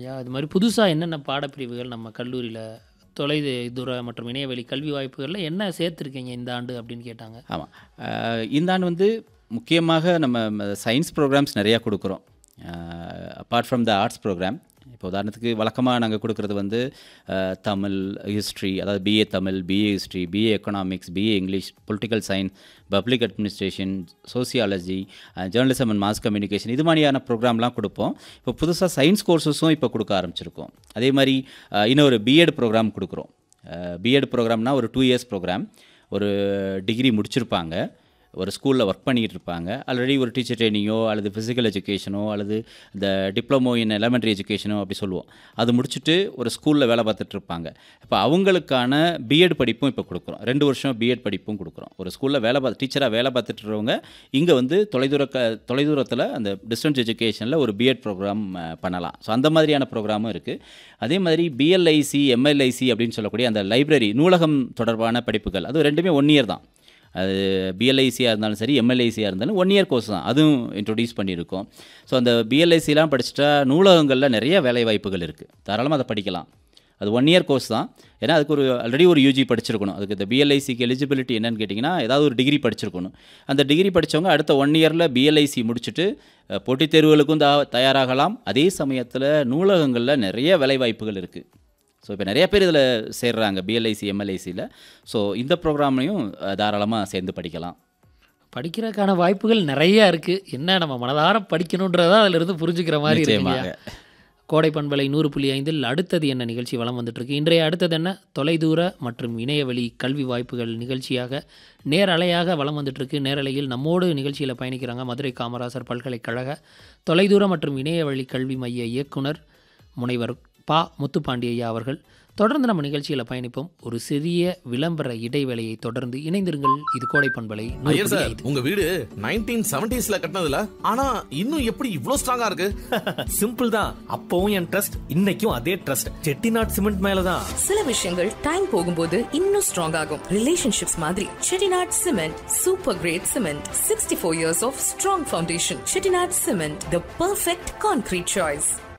இல்லையா அது மாதிரி புதுசாக என்னென்ன பாடப்பிரிவுகள் நம்ம கல்லூரியில் தொலை தூர மற்றும் இணையவழி கல்வி வாய்ப்புகளில் என்ன சேர்த்துருக்கீங்க இந்த ஆண்டு அப்படின்னு கேட்டாங்க ஆமாம் இந்த ஆண்டு வந்து முக்கியமாக நம்ம சயின்ஸ் ப்ரோக்ராம்ஸ் நிறையா கொடுக்குறோம் apart from the arts program இப்போ உதாரணத்துக்கு வழக்கமாக நாங்கள் கொடுக்குறது வந்து அஹ், தமிழ் ஹிஸ்ட்ரி அதாவது BA Tamil BA history BA economics BA English political science public administration sociology journalism and mass communication இது மாதிரியான ப்ரோக்ராம்லாம் கொடுப்போம் இப்போ புதுசாக சயின்ஸ் கோர்சஸும் இப்போ கொடுக்க ஆரம்பிச்சிருக்கோம் அதே மாதிரி அஹ், இன்னொரு பிஎட் ப்ரோக்ராம் கொடுக்குறோம் பிஎட் ப்ரோக்ராம்னா ஒரு டூ இயர்ஸ் ப்ரோக்ராம் ஒரு டிகிரி முடிச்சிருப்பாங்க ஒரு ஸ்கூலில் ஒர்க் பண்ணிக்கிட்டு இருப்பாங்க ஆல்ரெடி ஒரு டீச்சர் ட்ரைனிங்கோ அல்லது ஃபிசிக்கல் எஜுகேஷனோ அல்லது இந்த டிப்ளமோ இன் எலமெண்ட்ரி எஜுகேஷனோ அப்படி சொல்லுவோம் அது முடிச்சுட்டு ஒரு ஸ்கூலில் வேலை பார்த்துட்டு இருப்பாங்க இப்போ அவங்களுக்கான பிஎட் படிப்பும் இப்போ கொடுக்குறோம் ரெண்டு வருஷம் பிஎட் படிப்பும் கொடுக்குறோம் ஒரு ஸ்கூலில் வேலை பார்த்து டீச்சராக வேலை பார்த்துட்டு இருக்கவங்க இங்கே வந்து தொலைதூர க தொலைதூரத்தில் அந்த டிஸ்டன்ஸ் எஜுகேஷனில் ஒரு பிஎட் ப்ரோக்ராம் பண்ணலாம் ஸோ அந்த மாதிரியான ப்ரோக்ராமும் இருக்குது அதே மாதிரி பிஎல்ஐசி எம்எல்ஐசி அப்படின்னு சொல்லக்கூடிய அந்த லைப்ரரி நூலகம் தொடர்பான படிப்புகள் அது ரெண்டுமே ஒன் இயர் தான் அது பிஎல்ஐசியாக இருந்தாலும் சரி எம்எல்ஐசியாக இருந்தாலும் ஒன் இயர் கோர்ஸ் தான் அதுவும் இன்ட்ரொடியூஸ் பண்ணியிருக்கோம் ஸோ அந்த பிஎல்ஐசிலாம் படிச்சுட்டா நூலகங்களில் நிறைய வேலை வாய்ப்புகள் இருக்குது தாராளமாக அதை படிக்கலாம் அது ஒன் இயர் கோர்ஸ் தான் ஏன்னா அதுக்கு ஒரு ஆல்ரெடி ஒரு யூஜி படிச்சிருக்கணும் அதுக்கு இந்த பிஎல்ஐசிக்கு எலிஜிபிலிட்டி என்னன்னு கேட்டிங்கன்னா ஏதாவது ஒரு டிகிரி படிச்சிருக்கணும் அந்த டிகிரி படித்தவங்க அடுத்த ஒன் இயரில் பிஎல்ஐசி முடிச்சுட்டு அஹ், போட்டித் தேர்வுகளுக்கும் தா தயாராகலாம் அதே சமயத்தில் நூலகங்களில் நிறைய வேலை வாய்ப்புகள் இருக்குது ஸோ இப்போ நிறைய பேர் இதில் சேர்றாங்க பிஎல்ஐசி எம்எல்ஐசியில் ஸோ இந்த ப்ரோக்ராம்லையும் தாராளமாக சேர்ந்து படிக்கலாம் படிக்கிறதுக்கான வாய்ப்புகள் நிறைய இருக்குது என்ன நம்ம மனதார படிக்கணுன்றதா அதிலிருந்து புரிஞ்சுக்கிற மாதிரி இருக்கு நிச்சயமாக. இல்லையா? கோடை பண்பலை நூறு புள்ளி ஐந்தில் அடுத்தது என்ன நிகழ்ச்சி வலம் வந்துட்டு இருக்கு இன்றைய அடுத்தது என்ன தொலைதூர மற்றும் இணையவழி கல்வி வாய்ப்புகள் நிகழ்ச்சியாக நேரலையாக வலம் வந்துட்டு இருக்கு நேரலையில் நம்மோடு நிகழ்ச்சியில் பயணிக்கிறாங்க மதுரை காமராசர் பல்கலைக்கழக தொலைதூர மற்றும் இணையவழி கல்வி மைய இயக்குனர் முனைவர் பா முத்துப்பாண்டியையா அவர்கள் தொடர்ந்து நம்ம நிகழ்ச்சியில் பயணிப்போம் ஒரு சிறிய விளம்பர இடைவேளையை தொடர்ந்து இணைந்திருங்கள் இது கோடை பண்பலை நூறு ஐயர் புள்ளி சார் ஐந்து. உங்க வீடு நைன்டீன் செவன்டிஸ்ல கட்டினதுல ஆனா இன்னும் எப்படி இவ்ளோ ஸ்ட்ராங்கா இருக்கு சிம்பிள் தான் அப்பவும் என் ட்ரஸ்ட் இன்னைக்கும் அதே ட்ரஸ்ட் செட்டிநாட் சிமெண்ட் மேலதான் சில விஷயங்கள் டைம் போகும்போது இன்னும் ஸ்ட்ராங் ஆகும் ரிலேஷன்ஷிப்ஸ் மாதிரி Chettinad cement super great cement sixty four years of strong foundation Chettinad cement the perfect concrete choice